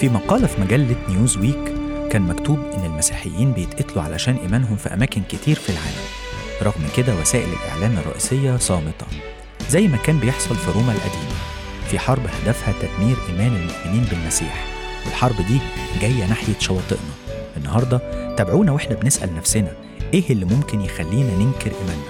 في مقالة في مجلة نيوز ويك كان مكتوب إن المسيحيين بيتقتلوا علشان إيمانهم في أماكن كتير في العالم رغم كده وسائل الإعلام الرئيسية صامتة زي ما كان بيحصل في روما القديمة في حرب هدفها تدمير إيمان المؤمنين بالمسيح والحرب دي جاية ناحية شواطئنا النهاردة تابعونا وإحنا بنسأل نفسنا إيه اللي ممكن يخلينا ننكر إيماننا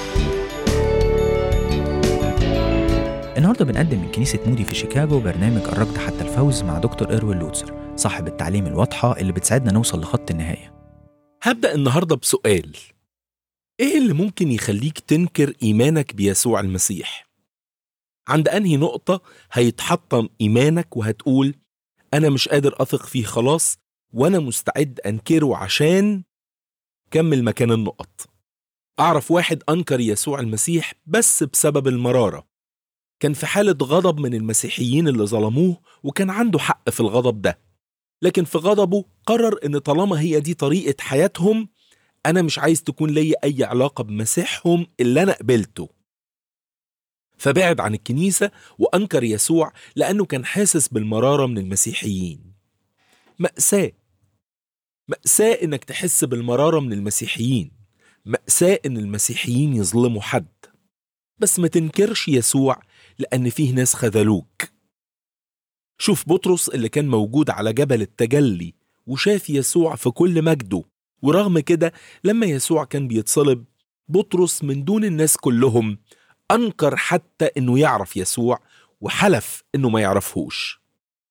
النهارده بنقدم من كنيسة مودي في شيكاغو برنامج الركض حتى الفوز مع دكتور إروين لوتسر صاحب التعليم الواضحة اللي بتساعدنا نوصل لخط النهاية هبدأ النهاردة بسؤال إيه اللي ممكن يخليك تنكر إيمانك بيسوع المسيح؟ عند أنهي نقطة هيتحطم إيمانك وهتقول أنا مش قادر أثق فيه خلاص وأنا مستعد أنكره عشان كمل مكان النقط أعرف واحد أنكر يسوع المسيح بس بسبب المرارة كان في حالة غضب من المسيحيين اللي ظلموه وكان عنده حق في الغضب ده لكن في غضبه قرر ان طالما هي دي طريقة حياتهم انا مش عايز تكون لي اي علاقة بمسيحهم اللي انا قبلته فبعد عن الكنيسة وانكر يسوع لانه كان حاسس بالمرارة من المسيحيين مأساة مأساة انك تحس بالمرارة من المسيحيين مأساة ان المسيحيين يظلموا حد بس ما تنكرش يسوع لأن فيه ناس خذلوك شوف بطرس اللي كان موجود على جبل التجلي وشاف يسوع في كل مجده ورغم كده لما يسوع كان بيتصلب بطرس من دون الناس كلهم أنكر حتى إنه يعرف يسوع وحلف إنه ما يعرفهوش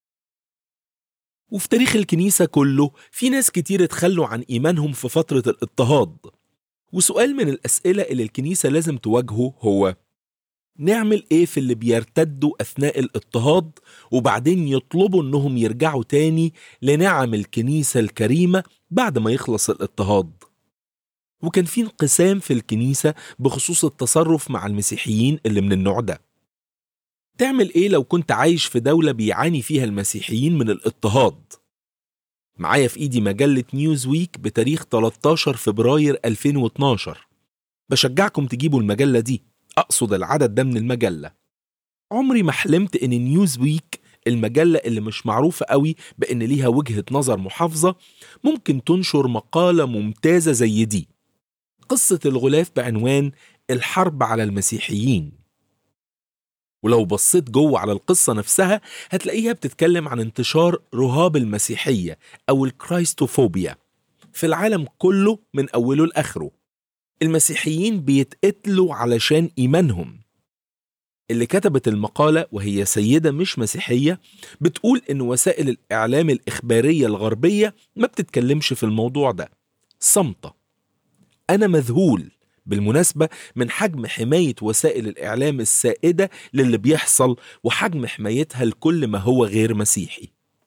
وفي تاريخ الكنيسة كله في ناس كتير اتخلوا عن إيمانهم في فترة الاضطهاد وسؤال من الأسئلة اللي الكنيسة لازم تواجهه هو نعمل ايه في اللي بيرتدوا اثناء الاضطهاد وبعدين يطلبوا انهم يرجعوا تاني لنعم الكنيسه الكريمه بعد ما يخلص الاضطهاد وكان في انقسام في الكنيسه بخصوص التصرف مع المسيحيين اللي من النوع ده تعمل ايه لو كنت عايش في دوله بيعاني فيها المسيحيين من الاضطهاد معايا في ايدي مجله نيوز ويك بتاريخ 13 فبراير 2012 بشجعكم تجيبوا المجله دي أقصد العدد ده من المجلة عمري ما حلمت إن نيوز ويك المجلة اللي مش معروفة قوي بإن ليها وجهة نظر محافظة ممكن تنشر مقالة ممتازة زي دي قصة الغلاف بعنوان الحرب على المسيحيين ولو بصيت جوه على القصة نفسها هتلاقيها بتتكلم عن انتشار رهاب المسيحية أو الكرايستوفوبيا في العالم كله من أوله لآخره المسيحيين بيتقتلوا علشان إيمانهم اللي كتبت المقالة وهي سيدة مش مسيحية بتقول إن وسائل الإعلام الإخبارية الغربية ما بتتكلمش في الموضوع ده صمتة أنا مذهول بالمناسبة من حجم حماية وسائل الإعلام السائدة للي بيحصل وحجم حمايتها لكل ما هو غير مسيحي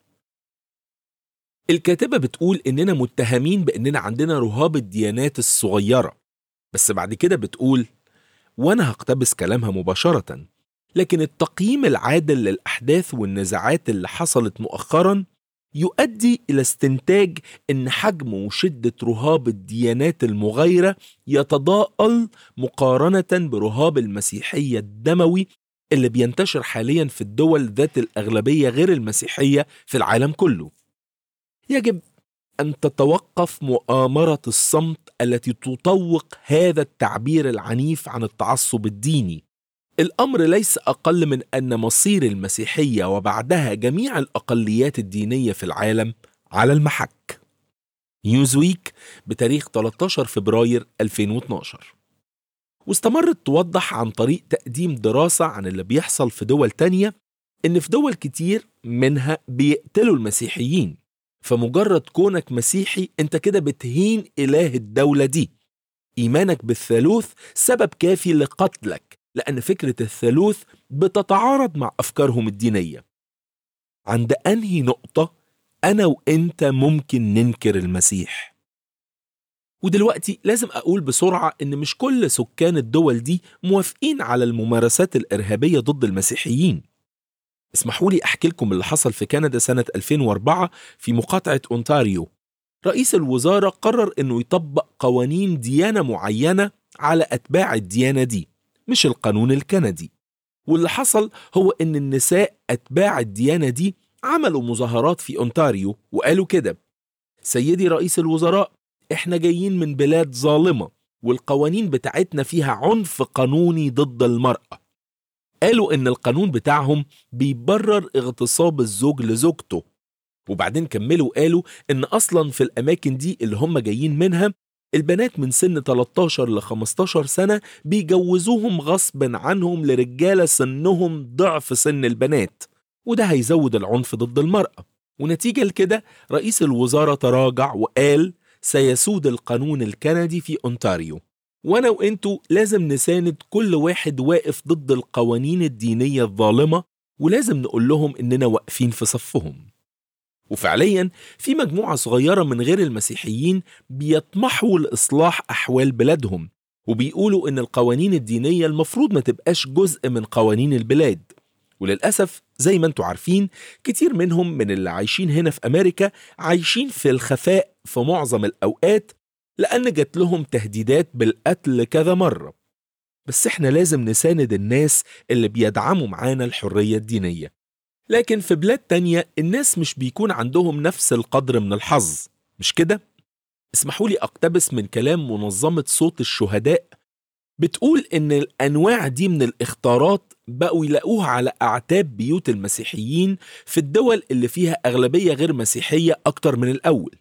الكاتبة بتقول إننا متهمين بإننا عندنا رهاب الديانات الصغيرة بس بعد كده بتقول وانا هقتبس كلامها مباشرة لكن التقييم العادل للأحداث والنزاعات اللي حصلت مؤخرا يؤدي إلى استنتاج إن حجم وشدة رهاب الديانات المغايرة يتضاءل مقارنة برهاب المسيحية الدموي اللي بينتشر حاليا في الدول ذات الأغلبية غير المسيحية في العالم كله يجب أن تتوقف مؤامرة الصمت التي تطوق هذا التعبير العنيف عن التعصب الديني. الأمر ليس أقل من أن مصير المسيحية وبعدها جميع الأقليات الدينية في العالم على المحك. نيوزويك بتاريخ 13 فبراير 2012 واستمرت توضح عن طريق تقديم دراسة عن اللي بيحصل في دول تانية إن في دول كتير منها بيقتلوا المسيحيين فمجرد كونك مسيحي انت كده بتهين اله الدولة دي ايمانك بالثالوث سبب كافي لقتلك لان فكرة الثالوث بتتعارض مع افكارهم الدينية عند انهي نقطة انا وانت ممكن ننكر المسيح ودلوقتي لازم اقول بسرعة ان مش كل سكان الدول دي موافقين على الممارسات الارهابية ضد المسيحيين اسمحوا لي احكي لكم اللي حصل في كندا سنة 2004 في مقاطعة اونتاريو رئيس الوزارة قرر انه يطبق قوانين ديانة معينة على اتباع الديانة دي مش القانون الكندي واللي حصل هو ان النساء اتباع الديانة دي عملوا مظاهرات في أونتاريو وقالوا كده سيدي رئيس الوزراء احنا جايين من بلاد ظالمة والقوانين بتاعتنا فيها عنف قانوني ضد المرأة قالوا ان القانون بتاعهم بيبرر اغتصاب الزوج لزوجته وبعدين كملوا قالوا ان اصلا في الاماكن دي اللي هم جايين منها البنات من سن 13 ل 15 سنة بيجوزوهم غصب عنهم لرجالة سنهم ضعف سن البنات وده هيزود العنف ضد المرأة ونتيجة لكده رئيس الوزارة تراجع وقال سيسود القانون الكندي في أونتاريو وأنا وإنتوا لازم نساند كل واحد واقف ضد القوانين الدينية الظالمة ولازم نقول لهم إننا واقفين في صفهم وفعليا في مجموعة صغيرة من غير المسيحيين بيطمحوا لإصلاح أحوال بلادهم وبيقولوا إن القوانين الدينية المفروض ما تبقاش جزء من قوانين البلاد وللأسف زي ما انتوا عارفين كتير منهم من اللي عايشين هنا في أمريكا عايشين في الخفاء في معظم الأوقات لأن جات لهم تهديدات بالقتل كذا مرة بس احنا لازم نساند الناس اللي بيدعموا معانا الحرية الدينية لكن في بلاد تانية الناس مش بيكون عندهم نفس القدر من الحظ مش كده؟ اسمحوا لي أقتبس من كلام منظمة صوت الشهداء بتقول إن الأنواع دي من الاختارات بقوا يلاقوها على أعتاب بيوت المسيحيين في الدول اللي فيها أغلبية غير مسيحية أكتر من الأول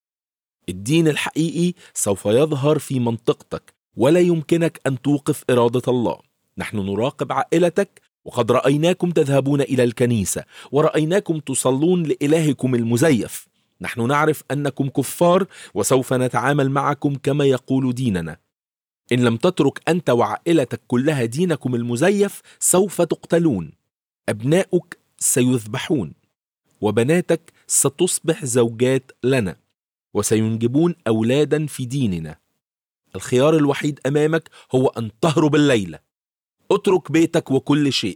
الدين الحقيقي سوف يظهر في منطقتك ولا يمكنك أن توقف إرادة الله نحن نراقب عائلتك وقد رأيناكم تذهبون إلى الكنيسة ورأيناكم تصلون لإلهكم المزيف نحن نعرف أنكم كفار وسوف نتعامل معكم كما يقول ديننا إن لم تترك أنت وعائلتك كلها دينكم المزيف سوف تقتلون أبناؤك سيذبحون وبناتك ستصبح زوجات لنا وسينجبون أولادا في ديننا الخيار الوحيد أمامك هو أن تهرب الليلة اترك بيتك وكل شيء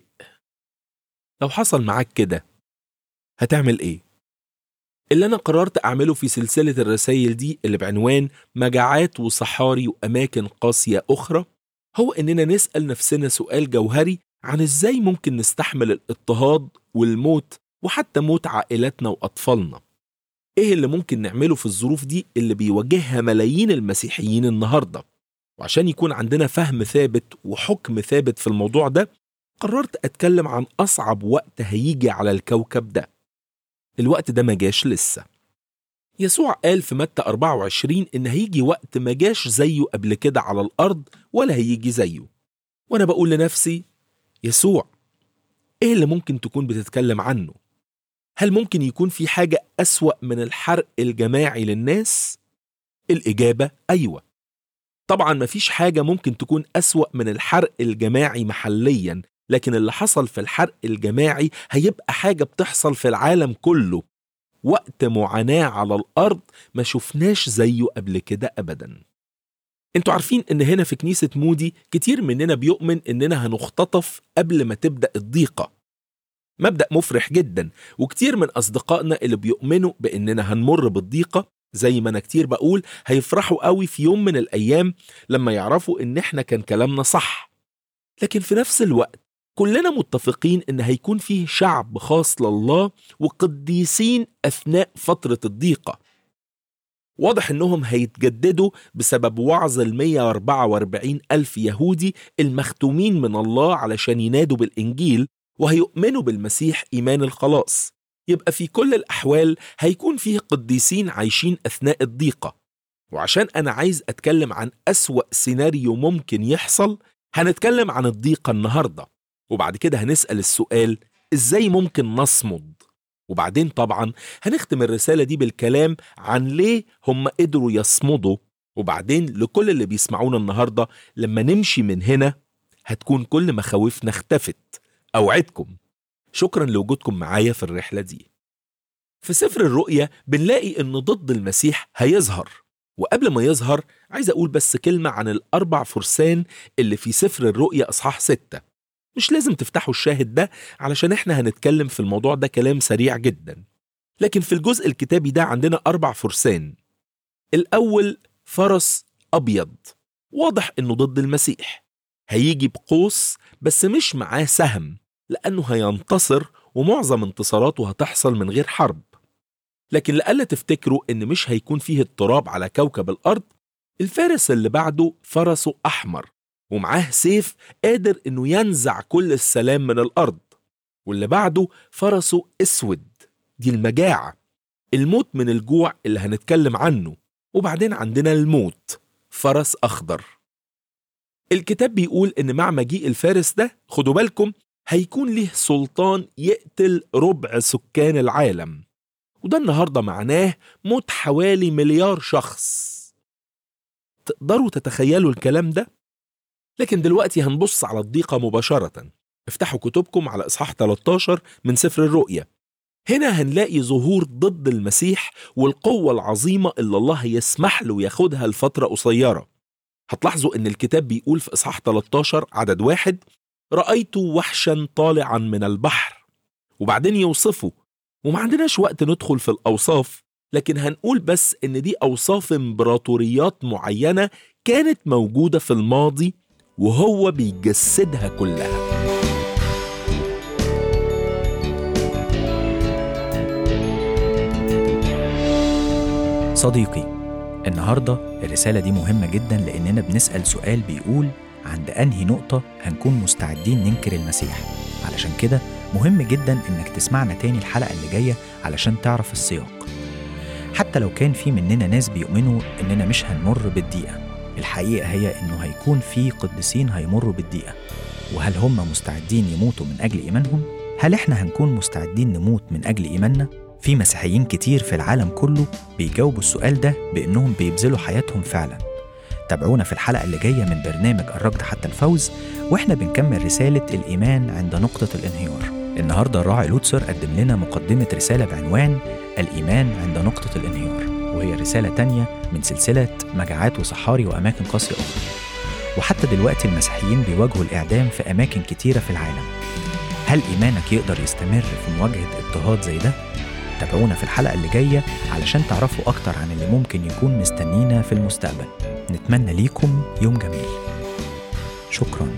لو حصل معاك كده هتعمل ايه؟ اللي انا قررت اعمله في سلسلة الرسائل دي اللي بعنوان مجاعات وصحاري واماكن قاسية اخرى هو اننا نسأل نفسنا سؤال جوهري عن ازاي ممكن نستحمل الاضطهاد والموت وحتى موت عائلاتنا واطفالنا ايه اللي ممكن نعمله في الظروف دي اللي بيواجهها ملايين المسيحيين النهارده وعشان يكون عندنا فهم ثابت وحكم ثابت في الموضوع ده قررت أتكلم عن أصعب وقت هيجي على الكوكب ده الوقت ده ما جاش لسه يسوع قال في متى 24 إن هيجي وقت ما جاش زيه قبل كده على الأرض ولا هيجي زيه وأنا بقول لنفسي يسوع إيه اللي ممكن تكون بتتكلم عنه؟ هل ممكن يكون في حاجة أسوأ من الحرق الجماعي للناس؟ الإجابة أيوة طبعا مفيش حاجة ممكن تكون أسوأ من الحرق الجماعي محليا لكن اللي حصل في الحرق الجماعي هيبقى حاجة بتحصل في العالم كله وقت معاناة على الأرض ما شفناش زيه قبل كده أبدا انتوا عارفين ان هنا في كنيسة مودي كتير مننا بيؤمن اننا هنختطف قبل ما تبدأ الضيقة مبدأ مفرح جدا وكتير من أصدقائنا اللي بيؤمنوا بأننا هنمر بالضيقة زي ما انا كتير بقول هيفرحوا قوي في يوم من الايام لما يعرفوا ان احنا كان كلامنا صح لكن في نفس الوقت كلنا متفقين ان هيكون فيه شعب خاص لله وقديسين اثناء فتره الضيقه واضح انهم هيتجددوا بسبب وعظ ال 144 الف يهودي المختومين من الله علشان ينادوا بالانجيل وهيؤمنوا بالمسيح ايمان الخلاص يبقى في كل الأحوال هيكون فيه قديسين عايشين أثناء الضيقة وعشان أنا عايز أتكلم عن أسوأ سيناريو ممكن يحصل هنتكلم عن الضيقة النهاردة وبعد كده هنسأل السؤال إزاي ممكن نصمد وبعدين طبعا هنختم الرسالة دي بالكلام عن ليه هم قدروا يصمدوا وبعدين لكل اللي بيسمعونا النهاردة لما نمشي من هنا هتكون كل مخاوفنا اختفت أوعدكم شكرا لوجودكم معايا في الرحلة دي في سفر الرؤيا بنلاقي ان ضد المسيح هيظهر وقبل ما يظهر عايز اقول بس كلمة عن الاربع فرسان اللي في سفر الرؤيا اصحاح ستة مش لازم تفتحوا الشاهد ده علشان احنا هنتكلم في الموضوع ده كلام سريع جدا لكن في الجزء الكتابي ده عندنا اربع فرسان الاول فرس ابيض واضح انه ضد المسيح هيجي بقوس بس مش معاه سهم لأنه هينتصر ومعظم انتصاراته هتحصل من غير حرب لكن لألا تفتكروا إن مش هيكون فيه اضطراب على كوكب الأرض الفارس اللي بعده فرسه أحمر ومعاه سيف قادر إنه ينزع كل السلام من الأرض واللي بعده فرسه أسود دي المجاعة الموت من الجوع اللي هنتكلم عنه وبعدين عندنا الموت فرس أخضر الكتاب بيقول إن مع مجيء الفارس ده خدوا بالكم هيكون له سلطان يقتل ربع سكان العالم وده النهارده معناه موت حوالي مليار شخص تقدروا تتخيلوا الكلام ده؟ لكن دلوقتي هنبص على الضيقة مباشرة افتحوا كتبكم على إصحاح 13 من سفر الرؤيا هنا هنلاقي ظهور ضد المسيح والقوة العظيمة اللي الله يسمح له ياخدها لفترة قصيرة هتلاحظوا إن الكتاب بيقول في إصحاح 13 عدد واحد رأيت وحشا طالعا من البحر وبعدين يوصفه وما عندناش وقت ندخل في الأوصاف لكن هنقول بس إن دي أوصاف إمبراطوريات معينة كانت موجودة في الماضي وهو بيجسدها كلها صديقي النهاردة الرسالة دي مهمة جدا لأننا بنسأل سؤال بيقول عند أنهي نقطة هنكون مستعدين ننكر المسيح علشان كده مهم جدا إنك تسمعنا تاني الحلقة اللي جاية علشان تعرف السياق حتى لو كان في مننا ناس بيؤمنوا إننا مش هنمر بالدقيقة الحقيقة هي إنه هيكون في قديسين هيمروا بالدقيقة وهل هم مستعدين يموتوا من أجل إيمانهم؟ هل إحنا هنكون مستعدين نموت من أجل إيماننا؟ في مسيحيين كتير في العالم كله بيجاوبوا السؤال ده بإنهم بيبذلوا حياتهم فعلا تابعونا في الحلقة اللي جاية من برنامج الركض حتى الفوز وإحنا بنكمل رسالة الإيمان عند نقطة الانهيار النهاردة الراعي لوتسر قدم لنا مقدمة رسالة بعنوان الإيمان عند نقطة الانهيار وهي رسالة تانية من سلسلة مجاعات وصحاري وأماكن قاسية أخرى وحتى دلوقتي المسيحيين بيواجهوا الإعدام في أماكن كتيرة في العالم هل إيمانك يقدر يستمر في مواجهة اضطهاد زي ده؟ تابعونا في الحلقة اللي جاية علشان تعرفوا أكتر عن اللي ممكن يكون مستنينا في المستقبل نتمنى ليكم يوم جميل شكراً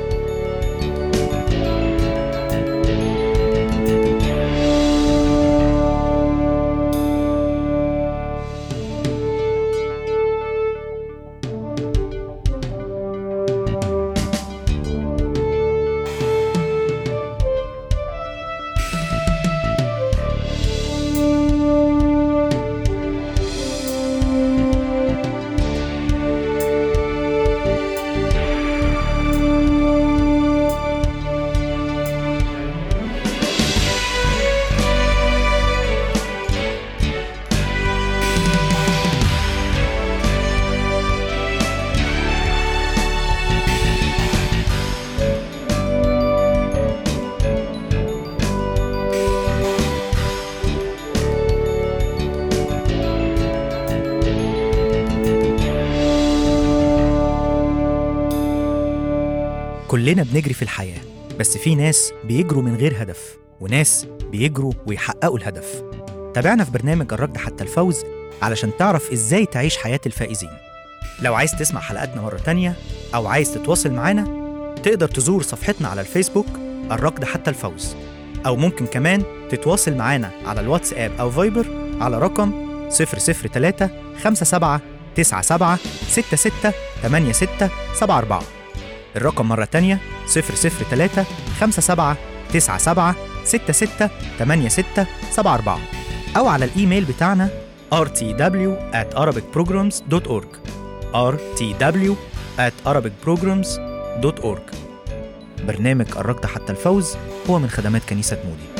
كلنا بنجري في الحياة بس في ناس بيجروا من غير هدف وناس بيجروا ويحققوا الهدف تابعنا في برنامج الركض حتى الفوز علشان تعرف ازاي تعيش حياة الفائزين لو عايز تسمع حلقاتنا مرة تانية أو عايز تتواصل معانا تقدر تزور صفحتنا على الفيسبوك الركض حتى الفوز أو ممكن كمان تتواصل معانا على الواتساب أو فايبر على رقم 003 57 97 66 86 74 الرقم مرة تانية 003 57 97 66 86 74 أو على الإيميل بتاعنا rtw at arabicprograms.org rtw at arabicprograms.org برنامج الركض حتى الفوز هو من خدمات كنيسة مودي